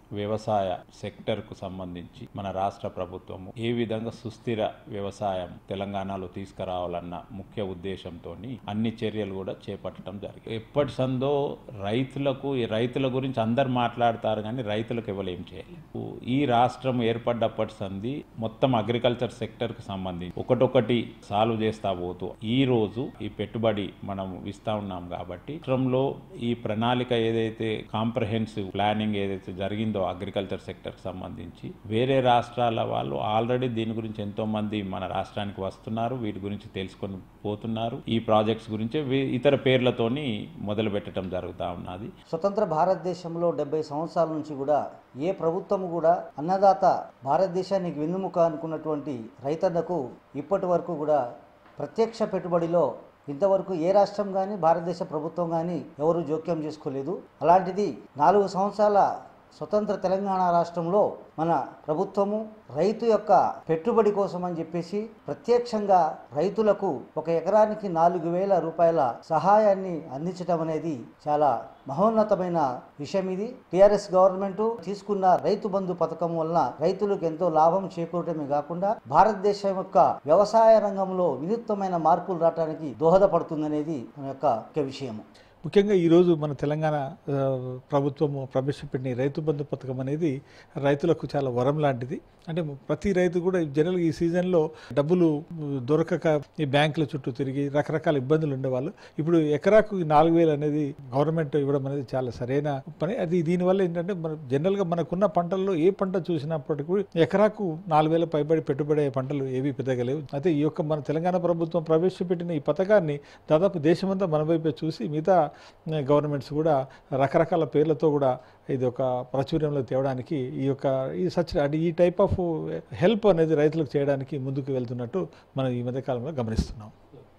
వ్యవసాయ సెక్టర్ కు సంబంధించి మన రాష్ట్ర ప్రభుత్వము ఏ విధంగా సుస్థిర వ్యవసాయం తెలంగాణలో తీసుకురావాలన్న ముఖ్య ఉద్దేశంతో అన్ని చర్యలు కూడా చేపట్టడం జరిగింది ఎప్పటి సందో రైతులకు ఈ రైతుల గురించి అందరు మాట్లాడతారు కానీ రైతులకు ఎవరు ఏం చేయలేదు ఈ రాష్ట్రం ఏర్పడ్డప్పటి సంది మొత్తం అగ్రికల్చర్ సెక్టర్ కు సంబంధించి ఒకటొకటి సాల్వ్ చేస్తా పోతూ ఈ రోజు ఈ పెట్టుబడి మనం ఇస్తా ఉన్నాం కాబట్టి రాష్ట్రంలో ఈ ప్రణాళిక ఏదైతే కాంప్రహెన్సివ్ ప్లానింగ్ ఏదైతే జరిగిందో అగ్రికల్చర్ సెక్టర్ కి సంబంధించి వేరే రాష్ట్రాల వాళ్ళు ఆల్రెడీ దీని గురించి ఎంతో మంది మన రాష్ట్రానికి వస్తున్నారు వీటి గురించి తెలుసుకొని పోతున్నారు ఈ ప్రాజెక్ట్స్ గురించి వీ- ఇతర పేర్లతోని మొదలు పెట్టడం జరుగుతూ ఉన్నది స్వతంత్ర భారతదేశంలో డెబ్బై సంవత్సరాల నుంచి కూడా ఏ ప్రభుత్వం కూడా అన్నదాత భారతదేశానికి వెన్నుముక అనుకున్నటువంటి రైతన్నకు ఇప్పటి వరకు కూడా ప్రత్యక్ష పెట్టుబడిలో ఇంతవరకు ఏ రాష్ట్రం కానీ భారతదేశ ప్రభుత్వం కానీ ఎవరు జోక్యం చేసుకోలేదు అలాంటిది నాలుగు సంవత్సరాల స్వతంత్ర తెలంగాణ రాష్ట్రంలో మన ప్రభుత్వము రైతు యొక్క పెట్టుబడి కోసం అని చెప్పేసి ప్రత్యక్షంగా రైతులకు ఒక ఎకరానికి నాలుగు వేల రూపాయల సహాయాన్ని అందించడం అనేది చాలా మహోన్నతమైన విషయం ఇది టిఆర్ఎస్ గవర్నమెంట్ తీసుకున్న రైతు బంధు పథకం వలన రైతులకు ఎంతో లాభం చేకూరటమే కాకుండా భారతదేశం యొక్క వ్యవసాయ రంగంలో వినూత్నమైన మార్పులు రావడానికి దోహదపడుతుందనేది మన యొక్క ముఖ్య విషయము ముఖ్యంగా ఈరోజు మన తెలంగాణ ఆ, ప్రభుత్వము ప్రవేశపెట్టిన ఈ రైతు బంధు పథకం అనేది రైతులకు చాలా వరం లాంటిది అంటే ప్రతి రైతు కూడా జనరల్గా ఈ సీజన్లో డబ్బులు దొరకక ఈ బ్యాంకుల చుట్టూ తిరిగి రకరకాల ఇబ్బందులు ఉండేవాళ్ళు ఇప్పుడు ఎకరాకు ఈ నాలుగు వేలు అనేది గవర్నమెంట్ ఇవ్వడం అనేది చాలా సరైన పని అది దీనివల్ల ఏంటంటే మన జనరల్గా మనకున్న పంటల్లో ఏ పంట చూసినప్పటికీ కూడా ఎకరాకు నాలుగు వేల పైబడి పెట్టుబడి అయ్యే పంటలు ఏవి పెద్దగా లేవు అయితే ఈ యొక్క మన తెలంగాణ ప్రభుత్వం ప్రవేశపెట్టిన ఈ పథకాన్ని దాదాపు దేశమంతా మన వైపే చూసి మిగతా గవర్నమెంట్స్ కూడా రకరకాల పేర్లతో కూడా ఇది ఒక ప్రాచుర్యంలో తేవడానికి ఈ యొక్క ఈ సచ్ అంటే ఈ టైప్ ఆఫ్ హెల్ప్ అనేది రైతులకు చేయడానికి ముందుకు వెళ్తున్నట్టు మనం ఈ మధ్య కాలంలో గమనిస్తున్నాం